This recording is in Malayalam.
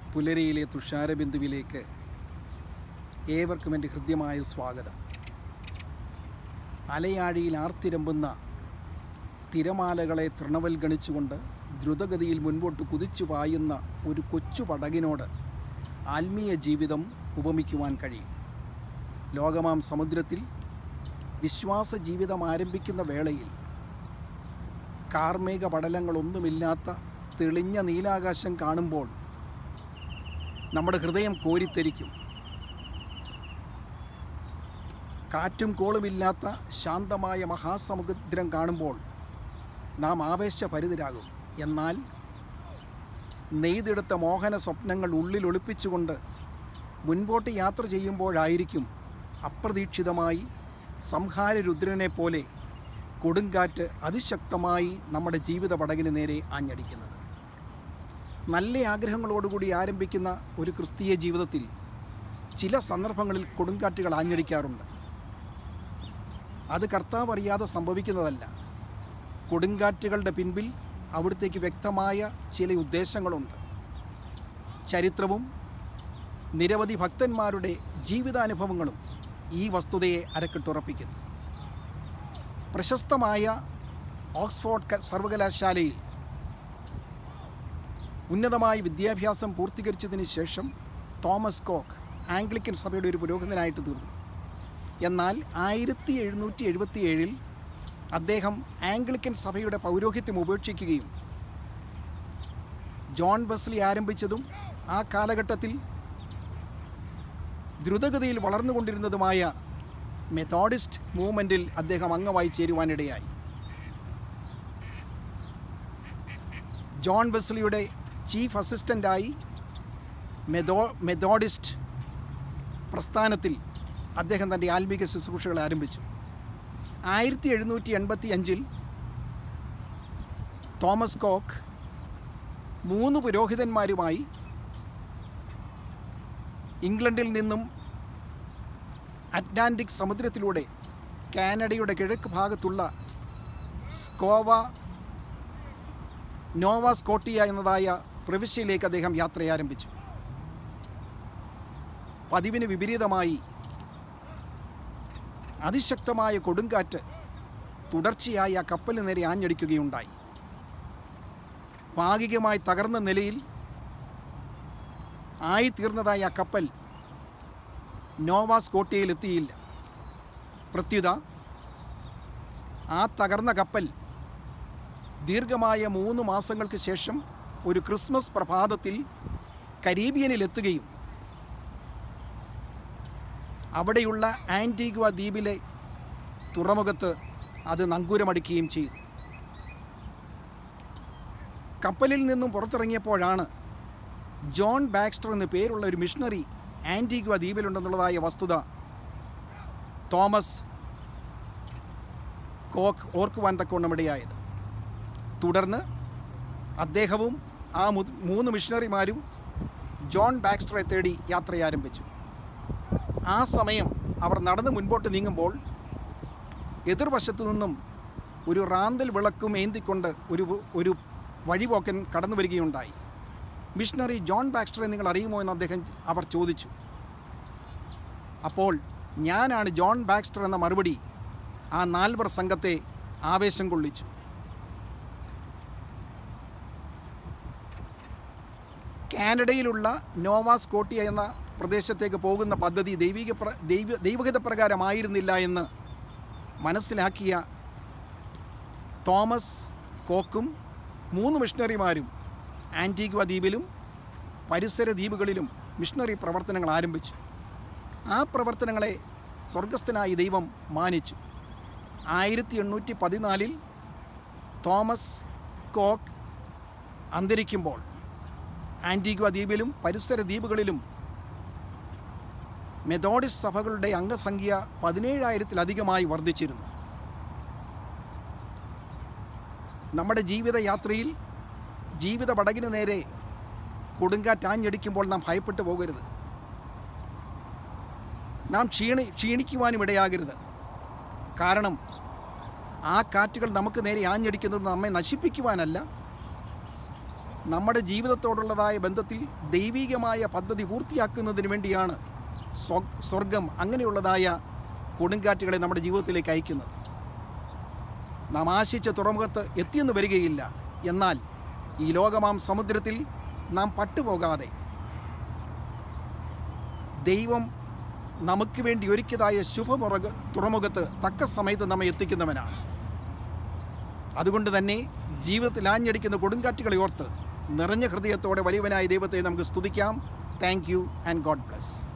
പുലരിയിലെ തുഷാരബിന്ദുവിലേക്ക് ഏവർക്കും എൻ്റെ ഹൃദ്യമായ സ്വാഗതം അലയാഴിയിൽ ആർത്തിരമ്പുന്ന തിരമാലകളെ തൃണവൽഗണിച്ചുകൊണ്ട് ദ്രുതഗതിയിൽ മുൻപോട്ട് കുതിച്ചു പായുന്ന ഒരു കൊച്ചു പടകിനോട് ആത്മീയ ജീവിതം ഉപമിക്കുവാൻ കഴിയും ലോകമാം സമുദ്രത്തിൽ വിശ്വാസ ജീവിതം ആരംഭിക്കുന്ന വേളയിൽ കാർമേഘ പടലങ്ങളൊന്നുമില്ലാത്ത തെളിഞ്ഞ നീലാകാശം കാണുമ്പോൾ നമ്മുടെ ഹൃദയം കോരിത്തെരിക്കും കാറ്റും കോളുമില്ലാത്ത ശാന്തമായ മഹാസമുദ്രം കാണുമ്പോൾ നാം ആവേശഭരിതരാകും എന്നാൽ നെയ്തെടുത്ത മോഹന സ്വപ്നങ്ങൾ ഉള്ളിൽ ഒളിപ്പിച്ചുകൊണ്ട് മുൻപോട്ട് യാത്ര ചെയ്യുമ്പോഴായിരിക്കും അപ്രതീക്ഷിതമായി സംഹാരരുദ്രനെ പോലെ കൊടുങ്കാറ്റ് അതിശക്തമായി നമ്മുടെ ജീവിത പടകിന് നേരെ ആഞ്ഞടിക്കുന്നത് നല്ല ആഗ്രഹങ്ങളോടുകൂടി ആരംഭിക്കുന്ന ഒരു ക്രിസ്തീയ ജീവിതത്തിൽ ചില സന്ദർഭങ്ങളിൽ കൊടുങ്കാറ്റുകൾ ആഞ്ഞടിക്കാറുണ്ട് അത് കർത്താവ് അറിയാതെ സംഭവിക്കുന്നതല്ല കൊടുങ്കാറ്റുകളുടെ പിൻപിൽ അവിടത്തേക്ക് വ്യക്തമായ ചില ഉദ്ദേശങ്ങളുണ്ട് ചരിത്രവും നിരവധി ഭക്തന്മാരുടെ ജീവിതാനുഭവങ്ങളും ഈ വസ്തുതയെ അരക്കിട്ടുറപ്പിക്കുന്നു പ്രശസ്തമായ ഓക്സ്ഫോർഡ് ക- സർവകലാശാലയിൽ ഉന്നതമായ വിദ്യാഭ്യാസം പൂർത്തീകരിച്ചതിന് ശേഷം തോമസ് കോക്ക് ആംഗ്ലിക്കൻ സഭയുടെ ഒരു പുരോഹിതനായിട്ട് തീർന്നു എന്നാൽ ആയിരത്തി എഴുന്നൂറ്റി എഴുപത്തി ഏഴിൽ അദ്ദേഹം ആംഗ്ലിക്കൻ സഭയുടെ പൗരോഹിത്യം ഉപേക്ഷിക്കുകയും ജോൺ വെസ്ലി ആരംഭിച്ചതും ആ കാലഘട്ടത്തിൽ ദ്രുതഗതിയിൽ വളർന്നുകൊണ്ടിരുന്നതുമായ മെത്തോഡിസ്റ്റ് മൂവ്മെൻറ്റിൽ അദ്ദേഹം അംഗമായി ചേരുവാനിടയായി ജോൺ വെസ്ലിയുടെ ചീഫ് അസിസ്റ്റൻ്റായി മെതോ മെത്തോഡിസ്റ്റ് പ്രസ്ഥാനത്തിൽ അദ്ദേഹം തൻ്റെ ആത്മീക ശുശ്രൂഷകൾ ആരംഭിച്ചു ആയിരത്തി എഴുന്നൂറ്റി എൺപത്തി അഞ്ചിൽ തോമസ് കോക്ക് മൂന്ന് പുരോഹിതന്മാരുമായി ഇംഗ്ലണ്ടിൽ നിന്നും അറ്റ്ലാന്റിക് സമുദ്രത്തിലൂടെ കാനഡയുടെ കിഴക്ക് ഭാഗത്തുള്ള സ്കോവ നോവ സ്കോട്ടിയ എന്നതായ പ്രവിശ്യയിലേക്ക് അദ്ദേഹം യാത്ര ആരംഭിച്ചു പതിവിന് വിപരീതമായി അതിശക്തമായ കൊടുങ്കാറ്റ് തുടർച്ചയായി ആ കപ്പലിന് നേരെ ആഞ്ഞടിക്കുകയുണ്ടായി ഭാഗികമായി തകർന്ന നിലയിൽ ആയിത്തീർന്നതായ ആ കപ്പൽ നോവ സ്കോട്ടിയയിൽ എത്തിയില്ല പ്രത്യുത ആ തകർന്ന കപ്പൽ ദീർഘമായ മൂന്ന് മാസങ്ങൾക്ക് ശേഷം ഒരു ക്രിസ്മസ് പ്രഭാതത്തിൽ കരീബിയനിലെത്തുകയും അവിടെയുള്ള ആൻറ്റീഗ്വ ദ്വീപിലെ തുറമുഖത്ത് അത് നങ്കൂരമടിക്കുകയും ചെയ്തു കപ്പലിൽ നിന്നും പുറത്തിറങ്ങിയപ്പോഴാണ് ജോൺ ബാക്സ്റ്റർ എന്ന പേരുള്ള ഒരു മിഷണറി ആൻറ്റീഗ്വ ദ്വീപിലുണ്ടെന്നുള്ളതായ വസ്തുത തോമസ് കോക്ക് ഓർക്കുവാൻ തക്കവണ്ണമിടയായത് തുടർന്ന് അദ്ദേഹവും ആ മു- മൂന്ന് മിഷണറിമാരും ജോൺ ബാക്സ്റ്ററെ തേടി യാത്ര ആരംഭിച്ചു ആ സമയം അവർ നടന്ന് മുൻപോട്ട് നീങ്ങുമ്പോൾ എതിർവശത്തു നിന്നും ഒരു റാന്തൽ വിളക്കും ഏന്തിക്കൊണ്ട് ഒരു ഒരു വഴിപോക്കൻ കടന്നു വരികയുണ്ടായി മിഷണറി ജോൺ ബാക്സ്റ്ററെ നിങ്ങൾ അറിയുമോ എന്ന് അദ്ദേഹം അവർ ചോദിച്ചു അപ്പോൾ ഞാനാണ് ജോൺ ബാക്സ്റ്റർ എന്ന മറുപടി ആ നാൽവർ സംഘത്തെ ആവേശം കൊള്ളിച്ചു കാനഡയിലുള്ള നോവ സ്കോട്ടിയ എന്ന പ്രദേശത്തേക്ക് പോകുന്ന പദ്ധതി ദൈവിക പ്ര ദൈവ ദൈവഹിത പ്രകാരമായിരുന്നില്ല എന്ന് മനസ്സിലാക്കിയ തോമസ് കോക്കും മൂന്ന് മിഷണറിമാരും ആൻറ്റീഗ്വ ദ്വീപിലും പരിസര ദ്വീപുകളിലും മിഷണറി പ്രവർത്തനങ്ങൾ ആരംഭിച്ചു ആ പ്രവർത്തനങ്ങളെ സ്വർഗസ്ഥനായ ദൈവം മാനിച്ചു ആയിരത്തി എണ്ണൂറ്റി പതിനാലിൽ തോമസ് കോക്ക് അന്തരിക്കുമ്പോൾ ആൻറ്റീഗ്വ ദ്വീപിലും പരിസര ദ്വീപുകളിലും മെതോഡിസ്റ്റ് സഭകളുടെ അംഗസംഖ്യ പതിനേഴായിരത്തിലധികമായി വർദ്ധിച്ചിരുന്നു നമ്മുടെ ജീവിതയാത്രയിൽ ജീവിത പടകിന് നേരെ കൊടുങ്കാറ്റാഞ്ഞടിക്കുമ്പോൾ നാം ഭയപ്പെട്ടു പോകരുത് നാം ക്ഷീണി ക്ഷീണിക്കുവാനും ഇടയാകരുത് കാരണം ആ കാറ്റുകൾ നമുക്ക് നേരെ ആഞ്ഞടിക്കുന്നത് നമ്മെ നശിപ്പിക്കുവാനല്ല നമ്മുടെ ജീവിതത്തോടുള്ളതായ ബന്ധത്തിൽ ദൈവികമായ പദ്ധതി പൂർത്തിയാക്കുന്നതിന് വേണ്ടിയാണ് സ്വ- സ്വർഗം അങ്ങനെയുള്ളതായ കൊടുങ്കാറ്റുകളെ നമ്മുടെ ജീവിതത്തിലേക്ക് അയക്കുന്നത് നാം ആശിച്ച തുറമുഖത്ത് എത്തിയെന്ന് വരികയില്ല എന്നാൽ ഈ ലോകമാം സമുദ്രത്തിൽ നാം പട്ടുപോകാതെ ദൈവം നമുക്ക് വേണ്ടി ഒരുക്കിയതായ ശുഭമുറക തുറമുഖത്ത് തക്ക സമയത്ത് നമ്മെ എത്തിക്കുന്നവനാണ് അതുകൊണ്ട് തന്നെ ജീവിതത്തിൽ ആഞ്ഞടിക്കുന്ന കൊടുങ്കാറ്റുകളെ ഓർത്ത് നിറഞ്ഞ ഹൃദയത്തോടെ വലിയവനായ ദൈവത്തെ നമുക്ക് സ്തുതിക്കാം thank you and God bless